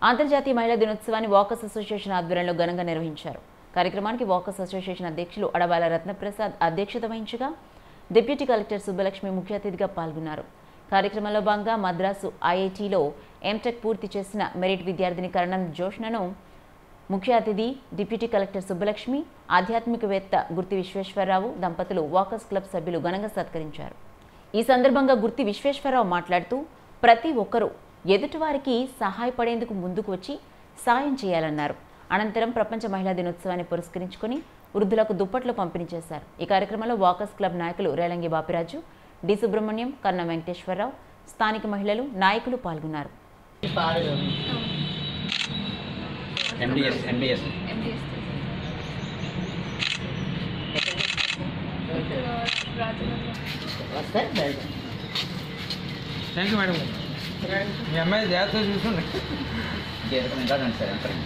అంతర్జాతీయ మహిళా దినోత్సవాన్ని వాకర్స్ అసోసియేషన్ ఆధ్వర్యంలో ఘనంగా నిర్వహించారు కార్యక్రమానికి వాకర్స్ అసోసియేషన్ అధ్యక్షులు అడవాల రత్నప్రసాద్ అధ్యక్షత వహించగా డిప్యూటీ కలెక్టర్ సుబ్బలక్ష్మి ముఖ్య అతిథిగా పాల్గొన్నారు కార్యక్రమంలో భాగంగా మద్రాసు ఐఐటిలో ఎంటెక్ పూర్తి చేసిన మెరిట్ విద్యార్థిని కరణం జోష్నను ముఖ్య అతిథి డిప్యూటీ కలెక్టర్ సుబ్బలక్ష్మి ఆధ్యాత్మికవేత్త గుర్తి విశ్వేశ్వరరావు దంపతులు వాకర్స్ క్లబ్ సభ్యులు ఘనంగా సత్కరించారు ఈ సందర్భంగా గుర్తి విశ్వేశ్వరరావు మాట్లాడుతూ ప్రతి ఒక్కరూ ఎదుటివారికి సహాయపడేందుకు ముందుకు వచ్చి సాయం చేయాలన్నారు అనంతరం ప్రపంచ మహిళా దినోత్సవాన్ని పురస్కరించుకొని వృద్ధులకు దుప్పట్లు పంపిణీ చేశారు ఈ కార్యక్రమంలో వాకర్స్ క్లబ్ నాయకులు రేలంగి బాపిరాజు డి సుబ్రహ్మణ్యం కన్న వెంకటేశ్వరరావు స్థానిక మహిళలు నాయకులు పాల్గొన్నారు MDS MDS thank you madam మీ అమ్మాయి జాగ్రత్తగా చూసుకోండి జీతం ఇంకా రండి సార్ ఎంత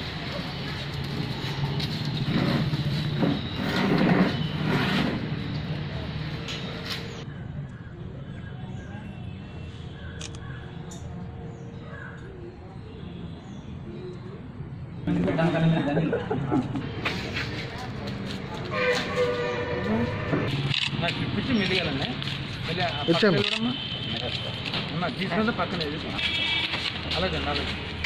నాకు ఇప్పించి మెదిగాలండి మళ్ళీ ఆ పక్కన చూడమ్మా. అమ్మా తీసుకుంటే పక్కన ఇది. అలాగే అలాగే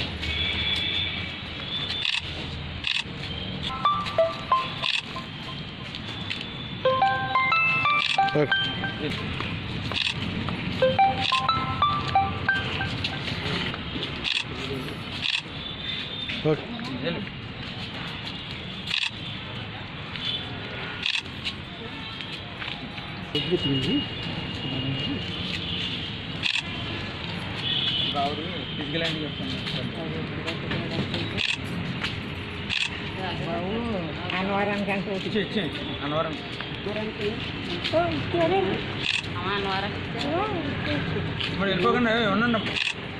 వెళ్ళు. రావుడు తీసుకెళ్ళండి చెప్తాను ఇచ్చి ఇచ్చి అన్నవరం మరి వెళ్ళిపోకుండా ఉండండి అప్పుడు.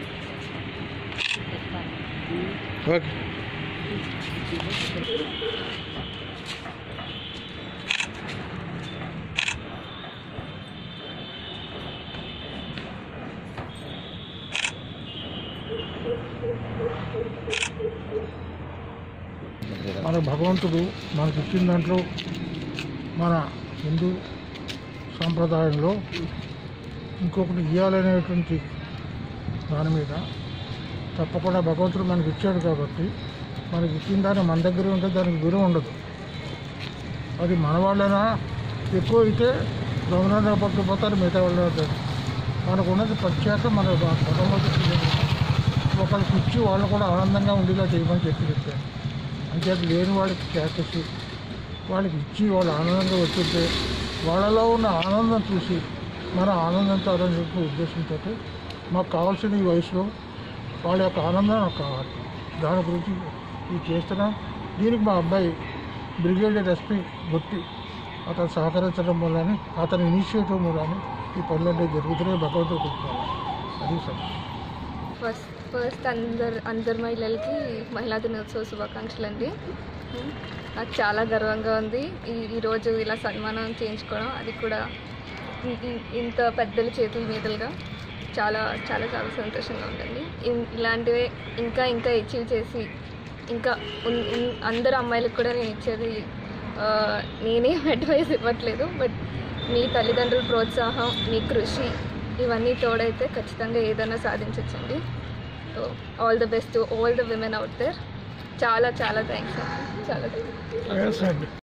మన భగవంతుడు మనకి ఇచ్చిన దాంట్లో మన హిందూ సాంప్రదాయంలో ఇంకొకటి ఇవ్వాలనేటువంటి దాని మీద తప్పకుండా భగవంతుడు మనకి ఇచ్చాడు కాబట్టి మనకి ఇచ్చిన దాన్ని మన దగ్గర ఉంటే దానికి విలువ ఉండదు అది మన వాళ్ళైనా ఎక్కువ అయితే గవర్నర్ పట్టుకుపోతారు మిగతా వాళ్ళు మనకు ఉన్నది ప్రత్యేక మన భగవంతుడు ఒకరికి ఇచ్చి వాళ్ళు కూడా ఆనందంగా ఉండేలా చేయమని చెప్పి చెప్పాను అంచేత లేని వాళ్ళకి చేసేసి వాళ్ళకి ఇచ్చి వాళ్ళు ఆనందంగా వచ్చుంటే వాళ్ళలో ఉన్న ఆనందం చూసి మన ఆనందంతో అని చెప్పి ఉద్దేశంతో మాకు కావాల్సిన ఈ వయసులో వాళ్ళ యొక్క ఆనందం నాకు కావాలి దాని గురించి ఇది చేస్తున్నాం దీనికి మా అబ్బాయి బ్రిగేడియర్ ఎస్పీ గుర్తి అతను సహకరించడం వల్లనే అతని ఇనిషియేటివ్ మూలని ఈ పనులన్నీ జరుగుతున్నాయి భగవంతుడు కూర్చోవాలి అది సార్ ఫస్ట్ ఫస్ట్ అందరు అందరు మహిళలకి మహిళా దినోత్సవ శుభాకాంక్షలు అండి నాకు చాలా గర్వంగా ఉంది ఈ ఈరోజు ఇలా సన్మానం చేయించుకోవడం అది కూడా ఇ- ఇ- ఇంత పెద్దల చేతుల మీదులుగా చాలా చాలా చాలా సంతోషంగా ఉందండి ఇన్- ఇలాంటివే ఇంకా ఇంకా అచీవ్ చేసి ఇంకా ఉన్- ఉన్- అందరు అమ్మాయిలకు కూడా నేను ఇచ్చేది ఆ, నేనేం అడ్వైస్ ఇవ్వట్లేదు బట్ మీ తల్లిదండ్రుల ప్రోత్సాహం మీ కృషి ఇవన్నీ తోడైతే ఖచ్చితంగా ఏదైనా సాధించవచ్చండి so all the best all the women out there చాలా చాలా థ్యాంక్స్ చాలా థ్యాంక్స్ సార్